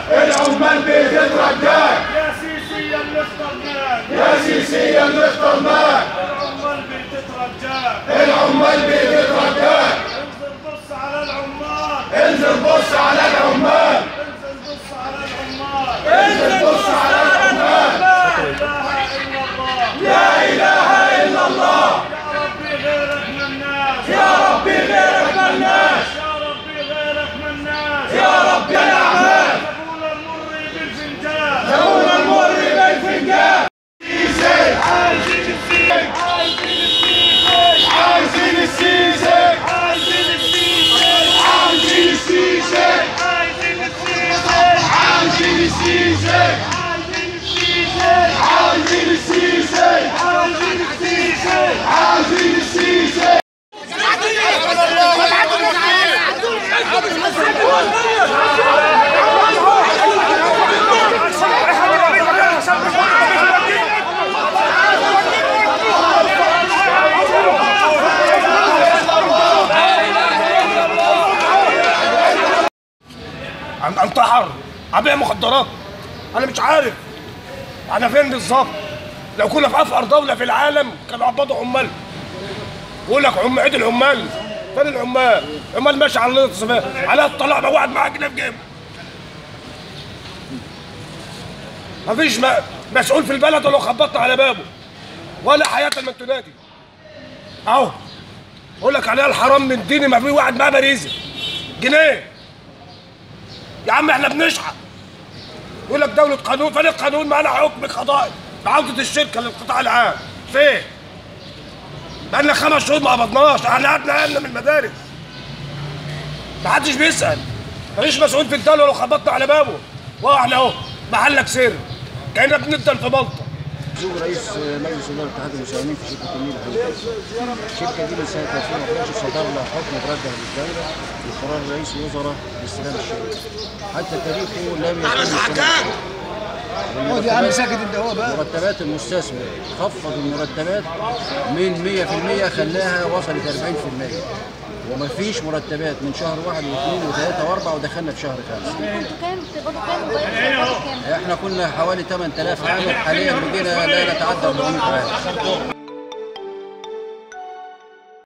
العمال بتترجاك يا سيسي يا اللي اخترناك يا سيسي يا اللي اخترناك العمال بتترجاك العمال بتترجاك انزل بص على العمال انزل بص على العمال انزل بص على العمال انزل بص على العمال لا اله الا الله لا اله الا الله يا ربي غيرك من الناس يا ربي غيرك ما الناس يا ربي غيرك من الناس يا رب يا الاعمال جابونا المر بالفنجان دون المر بالفنجان سيسي عايزين السيسي عايزين السيسي عايزين السيسي عايزين السيسي عايزين السيسي عايزين السيسي عايزين السيسي عايزين السيسي عايزين السيسي عايزين السيسي عم انتحر ابيع مخدرات انا مش عارف انا فين بالظبط لو كنا في افقر دوله في العالم كانوا عبطوا عمال بقول لك عم عيد العمال فين العمال؟ عمال ماشي على النص على الطلاق بقى واحد معاه جنيه في جيبه مفيش م- مسؤول في البلد لو خبطنا على بابه ولا حياة من تنادي اهو بقول لك عليها الحرام من ديني ما في واحد معاه باريزه جنيه يا عم احنا بنشحت يقول لك دولة قانون فين القانون معانا حكم قضائي بعودة الشركة للقطاع العام فين؟ بقالنا خمس شهور ما قبضناش احنا قعدنا عيالنا من المدارس محدش بيسأل مفيش مسؤول في الدولة لو خبطنا على بابه واحنا اهو محلك سر كأننا بندن في بلطة زوج رئيس مجلس اداره اتحاد المساهمين في شركه النيل الحديديه. الشركه دي من سنه 2011 صدر لها حكم مرجع للدوله بقرار رئيس الوزراء باستلام الشركه. حتى تاريخه لم يتم التنفيذ. خد يا عم ساكت انت هو بقى مرتبات المستثمر خفض المرتبات من 100% خلاها وصلت 40% ومفيش مرتبات من شهر واحد واثنين وثلاثه واربعه ودخلنا في شهر خمسه. كنتوا كام بتقبضوا كام وبقيتوا كام احنا كنا حوالي 8000 عامل حاليا بقينا لا نتعدى 400 عامل.